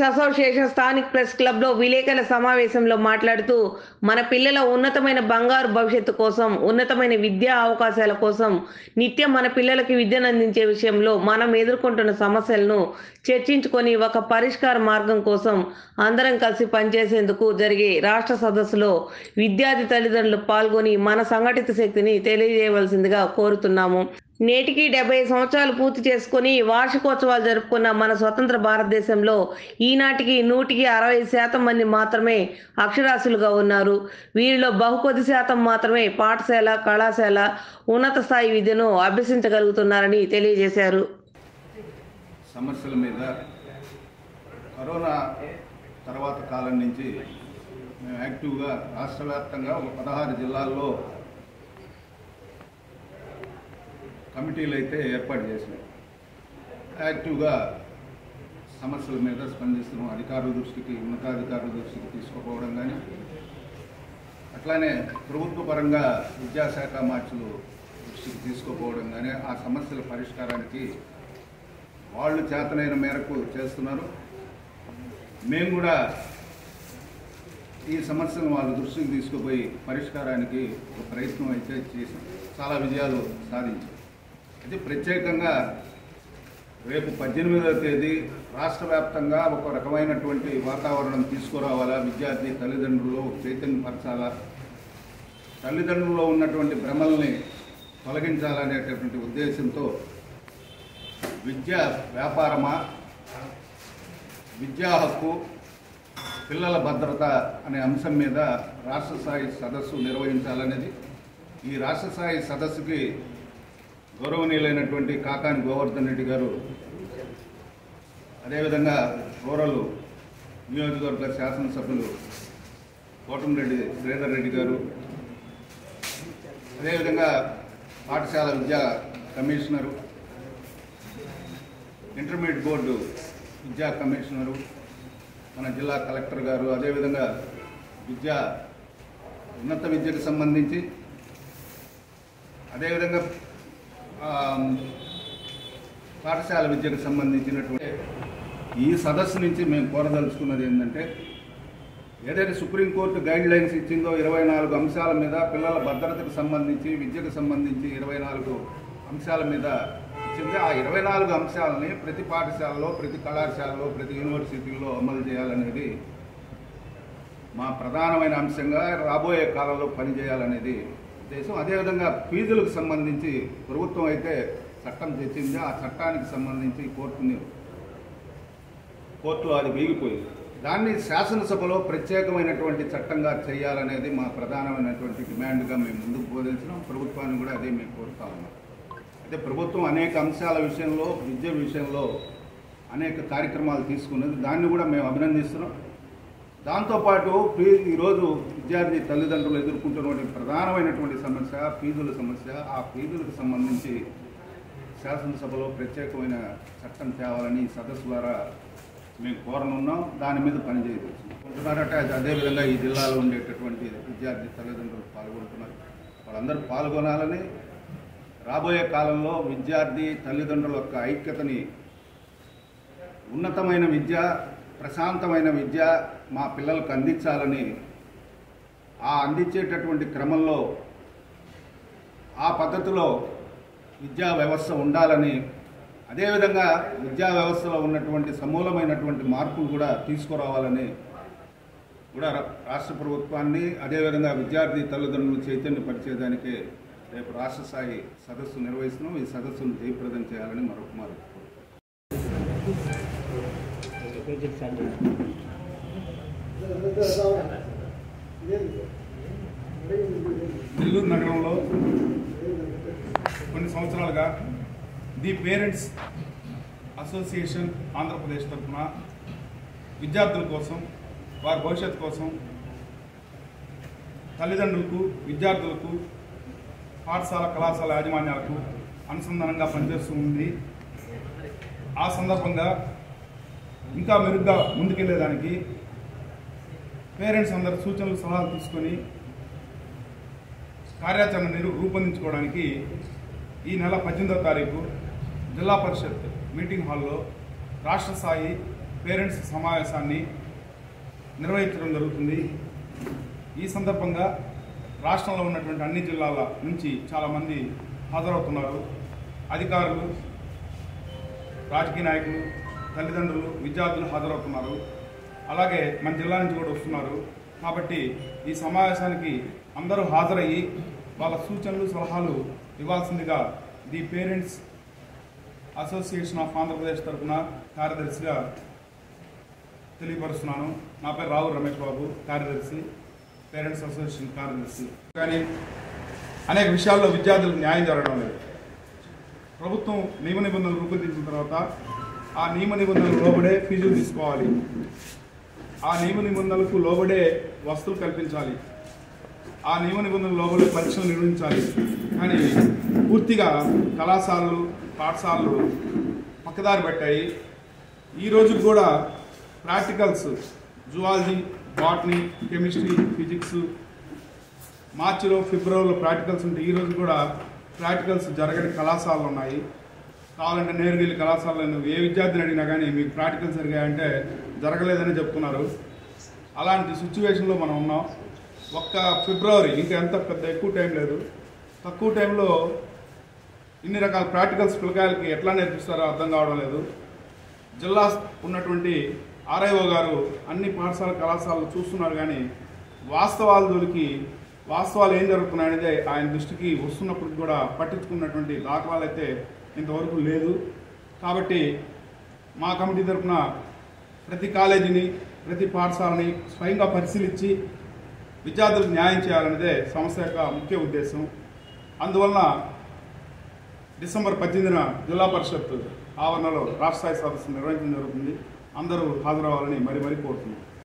association స్థానిక్ press క్లబ్లో విలేకరుల సమావేశంలో మాట్లాడుతూ మన పిల్లల ఉన్నతమైన బంగారు భవిష్యత్తు కోసం ఉన్నతమైన విద్యా అవకాశాల కోసం నిత్యం మన పిల్లలకి విద్యను అందించే విషయంలో మనం ఎదుర్కొంటున్న సమస్యలను చర్చించుకొని ఒక పరిష్కార మార్గం కోసం అందరం కలిసి పనిచేసేందుకు జరిగే రాష్ట్ర సదస్సులో విద్యార్థి తల్లిదండ్రులు పాల్గొని మన సంఘటిత శక్తిని తెలియజేయవలసిందిగా కోరుతున్నాము నేటికి డెబ్బై సంవత్సరాలు పూర్తి చేసుకుని వార్షికోత్సవాలు జరుపుకున్న మన స్వతంత్ర భారతదేశంలో ఈనాటికి నూటికి అరవై శాతం మంది మాత్రమే అక్షరాస్యులుగా ఉన్నారు వీరిలో బహుకొద్ది శాతం మాత్రమే పాఠశాల కళాశాల ఉన్నత స్థాయి విద్యను అభ్యసించగలుగుతున్నారని తెలియజేశారు సమస్యల మీద కరోనా తర్వాత కాలం నుంచి మేము యాక్టివ్గా రాష్ట్ర వ్యాప్తంగా ఒక పదహారు జిల్లాల్లో కమిటీలు అయితే ఏర్పాటు చేసినాం యాక్టివ్గా సమస్యల మీద స్పందిస్తున్నాం అధికారుల దృష్టికి ఉన్నతాధికారుల దృష్టికి తీసుకుపోవడం కానీ అట్లానే ప్రభుత్వ పరంగా విద్యాశాఖ మార్చులు దృష్టికి తీసుకుపోవడం కానీ ఆ సమస్యల పరిష్కారానికి వాళ్ళు చేతనైన మేరకు చేస్తున్నారు మేము కూడా ఈ సమస్యను వాళ్ళ దృష్టికి తీసుకుపోయి పరిష్కారానికి ఒక ప్రయత్నం అయితే చేసాం చాలా విజయాలు సాధించాం అయితే ప్రత్యేకంగా రేపు పద్దెనిమిదవ తేదీ రాష్ట్ర వ్యాప్తంగా ఒక రకమైనటువంటి వాతావరణం తీసుకురావాలా విద్యార్థి తల్లిదండ్రులు చైతన్యపరచాలా తల్లిదండ్రుల్లో ఉన్నటువంటి భ్రమల్ని తొలగించాలనేటటువంటి ఉద్దేశంతో విద్య వ్యాపారమా విద్యా హక్కు పిల్లల భద్రత అనే అంశం మీద రాష్ట్ర స్థాయి సదస్సు నిర్వహించాలనేది ఈ రాష్ట్ర స్థాయి సదస్సుకి గౌరవనీయులైనటువంటి కాకాని గోవర్ధన్ రెడ్డి గారు అదేవిధంగా రూరల్ నియోజకవర్గ శాసనసభ్యులు కోటంరెడ్డి శ్రీధర్ రెడ్డి గారు అదేవిధంగా పాఠశాల విద్యా కమిషనరు ఇంటర్మీడియట్ బోర్డు విద్యా కమిషనరు మన జిల్లా కలెక్టర్ గారు అదేవిధంగా విద్యా ఉన్నత విద్యకు సంబంధించి అదేవిధంగా ఆ, పాఠశాల విద్యకు సంబంధించినటువంటి ఈ సదస్సు నుంచి మేము కోరదలుచుకున్నది ఏంటంటే ఏదైతే సుప్రీంకోర్టు గైడ్ లైన్స్ ఇచ్చిందో ఇరవై నాలుగు అంశాల మీద పిల్లల భద్రతకు సంబంధించి విద్యకు సంబంధించి ఇరవై నాలుగు అంశాల మీద ఇచ్చింది ఆ ఇరవై నాలుగు అంశాలని ప్రతి పాఠశాలలో ప్రతి కళాశాలలో ప్రతి యూనివర్సిటీల్లో అమలు చేయాలనేది మా ప్రధానమైన అంశంగా రాబోయే కాలంలో పనిచేయాలనేది ఉద్దేశం అదేవిధంగా ఫీజులకు సంబంధించి ప్రభుత్వం అయితే చట్టం తెచ్చింది ఆ చట్టానికి సంబంధించి కోర్టుని కోర్టులో అది వీగిపోయింది దాన్ని శాసనసభలో ప్రత్యేకమైనటువంటి చట్టంగా చేయాలనేది మా ప్రధానమైనటువంటి డిమాండ్గా మేము ముందుకు బోధించినాం ప్రభుత్వాన్ని కూడా అదే మేము కోరుతా ఉన్నాం అయితే ప్రభుత్వం అనేక అంశాల విషయంలో విద్య విషయంలో అనేక కార్యక్రమాలు తీసుకున్నది దాన్ని కూడా మేము అభినందిస్తున్నాం దాంతోపాటు ఫీ ఈరోజు విద్యార్థి తల్లిదండ్రులు ఎదుర్కొంటున్నటువంటి ప్రధానమైనటువంటి సమస్య ఫీజుల సమస్య ఆ ఫీజులకు సంబంధించి శాసనసభలో ప్రత్యేకమైన చట్టం తేవాలని ఈ సదస్సు ద్వారా మేము కోరనున్నాం దాని మీద పనిచేయదలుచుకుంటున్నారట అదేవిధంగా ఈ జిల్లాలో ఉండేటటువంటి విద్యార్థి తల్లిదండ్రులు పాల్గొంటున్నారు వాళ్ళందరూ పాల్గొనాలని రాబోయే కాలంలో విద్యార్థి తల్లిదండ్రుల యొక్క ఐక్యతని ఉన్నతమైన విద్య ప్రశాంతమైన విద్య మా పిల్లలకు అందించాలని ఆ అందించేటటువంటి క్రమంలో ఆ పద్ధతిలో విద్యా వ్యవస్థ ఉండాలని అదేవిధంగా విద్యా వ్యవస్థలో ఉన్నటువంటి సమూలమైనటువంటి మార్పులు కూడా తీసుకురావాలని కూడా రా- రాష్ట్ర ప్రభుత్వాన్ని అదేవిధంగా విద్యార్థి తల్లిదండ్రులు చైతన్యపరిచేదానికి రేపు రాష్ట్ర స్థాయి సదస్సు నిర్వహిస్తున్నాం ఈ సదస్సును జయప్రదం చేయాలని మరొక మారు నెల్లూరు నగరంలో కొన్ని సంవత్సరాలుగా ది పేరెంట్స్ అసోసియేషన్ ఆంధ్రప్రదేశ్ తరఫున విద్యార్థుల కోసం వారి భవిష్యత్తు కోసం తల్లిదండ్రులకు విద్యార్థులకు పాఠశాల కళాశాల యాజమాన్యాలకు అనుసంధానంగా పనిచేస్తూ ఉంది ఆ సందర్భంగా ఇంకా మెరుగ్గా ముందుకెళ్లేదానికి పేరెంట్స్ అందరి సూచనలు సలహాలు తీసుకొని కార్యాచరణ నిరు- రూపొందించుకోవడానికి ఈ నెల పద్దెనిమిదవ తారీఖు జిల్లా పరిషత్ మీటింగ్ హాల్లో రాష్ట్ర స్థాయి పేరెంట్స్ సమావేశాన్ని నిర్వహించడం జరుగుతుంది ఈ సందర్భంగా రాష్ట్రంలో ఉన్నటువంటి అన్ని జిల్లాల నుంచి చాలామంది హాజరవుతున్నారు అధికారులు రాజకీయ నాయకులు తల్లిదండ్రులు విద్యార్థులు హాజరవుతున్నారు అలాగే మన జిల్లా నుంచి కూడా వస్తున్నారు కాబట్టి ఈ సమావేశానికి అందరూ హాజరయ్యి వాళ్ళ సూచనలు సలహాలు ఇవ్వాల్సిందిగా the parents association of Andhra Pradesh తరఫున కార్యదర్శిగా తెలియపరుస్తున్నాను నా పేరు రావు రమేష్ బాబు కార్యదర్శి పేరెంట్స్ అసోసియేషన్ కార్యదర్శి కానీ అనేక విషయాల్లో విద్యార్థులకు న్యాయం జరగడం లేదు ప్రభుత్వం నియమ నిబంధనలు రూపొందించిన తర్వాత ఆ నియమ నిబంధనలు లోబడే ఫీజులు తీసుకోవాలి ఆ నియమ నిబంధనలకు లోబడే వస్తువులు కల్పించాలి ఆ నియమ నిబంధనలు లోబడే పరీక్షలు నిర్వహించాలి కానీ పూర్తిగా కళాశాలలు పాఠశాలలు పక్కదారి పెట్టాయి ఈ రోజు కూడా practicals zoology botany chemistry physics మార్చిలో ఫిబ్రవరిలో ప్రాక్టికల్స్ ఉంటే ఈ రోజు కూడా ప్రాక్టికల్స్ జరగని కళాశాలలు ఉన్నాయి కావాలంటే నేరుగా వెళ్ళి కళాశాలలో నువ్వు ఏ విద్యార్థిని అడిగినా కానీ మీకు ప్రాక్టికల్స్ జరిగాయంటే జరగలేదని చెప్తున్నారు అలాంటి సిచ్యువేషన్లో మనం ఉన్నాం ఒక్క ఫిబ్రవరి ఇంకా ఎంత పెద్ద ఎక్కువ టైం లేదు తక్కువ టైంలో ఇన్ని రకాల ప్రాక్టికల్స్ పిల్లకాయలకి ఎట్లా నేర్పిస్తారో అర్థం కావడం లేదు జిల్లా ఉన్నటువంటి ఆర్ఐఓ గారు అన్ని పాఠశాల కళాశాలలు చూస్తున్నారు కానీ వాస్తవాల జోలికి వాస్తవాలు ఏం జరుగుతున్నాయనేది ఆయన దృష్టికి వస్తున్నప్పుడు కూడా పట్టించుకున్నటువంటి దాఖలాలు అయితే ఇంతవరకు లేదు కాబట్టి మా కమిటీ తరఫున ప్రతి కాలేజీని ప్రతి పాఠశాలని స్వయంగా పరిశీలించి విద్యార్థులకు న్యాయం చేయాలనేదే సంస్థ యొక్క ముఖ్య ఉద్దేశం అందువలన డిసెంబర్ పద్దెనిమిదిన జిల్లా పరిషత్ ఆవరణలో రాష్ట్ర స్థాయి సదస్సు నిర్వహించడం జరుగుతుంది అందరూ హాజరవ్వాలని మరి మరీ కోరుతున్నాం